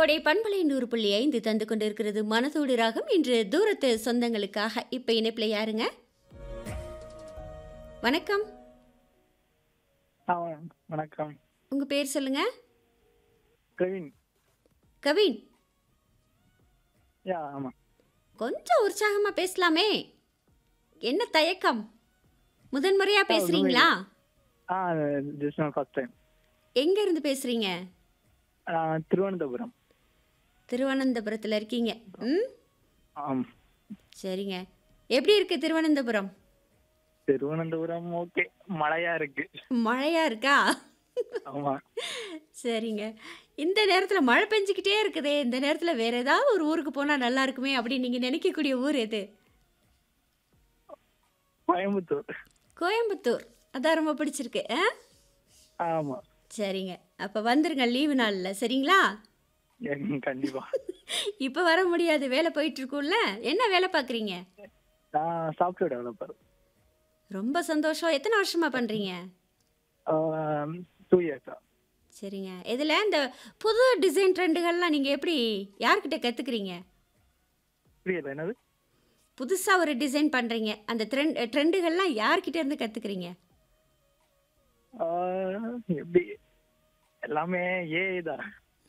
கோடை பண்பலை நூறு புள்ளி ஐந்து தந்து கொண்டிருக்கிறது மனதோடு ராகம் இன்று தூரத்து சொந்தங்களுக்காக இப்ப இணைப்புல யாருங்க வணக்கம் ஆ வணக்கம் உங்க பேர் சொல்லுங்க பிரவீன் கவின் யா ஆமாம் கொஞ்சம் உற்சாகமா பேசலாமே என்ன தயக்கம் முதன்முறையா பேசுறீங்களா ஆ ஜஸ்ட் ஃபர்ஸ்ட் டைம் எங்க இருந்து பேசுறீங்க திருவனந்தபுரம் திருவனந்தபுரத்துல இருக்கீங்க ம் ஆம் சரிங்க எப்படி இருக்கு திருவனந்தபுரம் திருவனந்தபுரம் ஓகே மழையா இருக்கு மழையா இருக்கா ஆமா சரிங்க இந்த நேரத்தில் மழை பெஞ்சிக்கிட்டே இருக்குதே இந்த நேரத்தில் வேற ஏதாவது ஒரு ஊருக்கு போனால் நல்லா இருக்குமே அப்படின்னு நீங்கள் நினைக்கக்கூடிய ஊர் எது கோயம்புத்தூர் கோயம்புத்தூர் அதான் ரொம்ப பிடிச்சிருக்கு ஆ ஆமா சரிங்க அப்போ வந்துருங்க லீவு நாளில் சரிங்களா எங்க கண்டிப்பா இப்போ வர முடியாது வேலை போயிட்டு இருக்கும்ல என்ன வேலை பார்க்குறீங்க நான் சாஃப்ட்வேர் டெவலப்பர் ரொம்ப சந்தோஷம் எத்தனை வருஷமா பண்ணுறீங்க டூ இயர்ஸா சரிங்க இதில் இந்த புது டிசைன் ட்ரெண்டுகள்லாம் நீங்கள் எப்படி யார்கிட்ட கற்றுக்குறீங்க புரியல என்னது புதுசாக ஒரு டிசைன் பண்ணுறீங்க அந்த ட்ரெண்ட் ட்ரெண்டுகள்லாம் யார்கிட்ட இருந்து கற்றுக்குறீங்க ஆ, எப்படி எல்லாமே ஏ தான்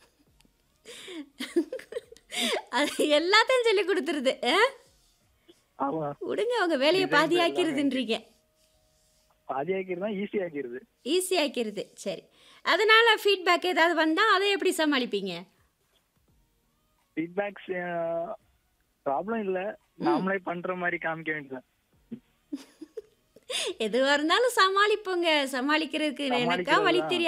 அது எல்லாத்தையும் சொல்லி கொடுத்துருது ஆ? ஆமா விடுங்க அவங்க வேலையை Design பாதியாக்கிறதுன்றீங்க பாதி ஆக்கிருந்தா ஈஸி ஆக்கிருது ஈஸி ஆக்கிறது சரி அதனால ஃபீட்பேக் ஏதாவது வந்தால் அதை எப்படி சமாளிப்பீங்க ஃபீட்பேக்ஸ் ப்ராப்ளம் இல்ல நாமளே பண்ற மாதிரி காமிக்க வேண்டியது எதுவாக இருந்தாலும் சமாளிப்போங்க சமாளிக்கிறதுக்கு எனக்கா வழி சமாளிக்கிறதா? தெரியாது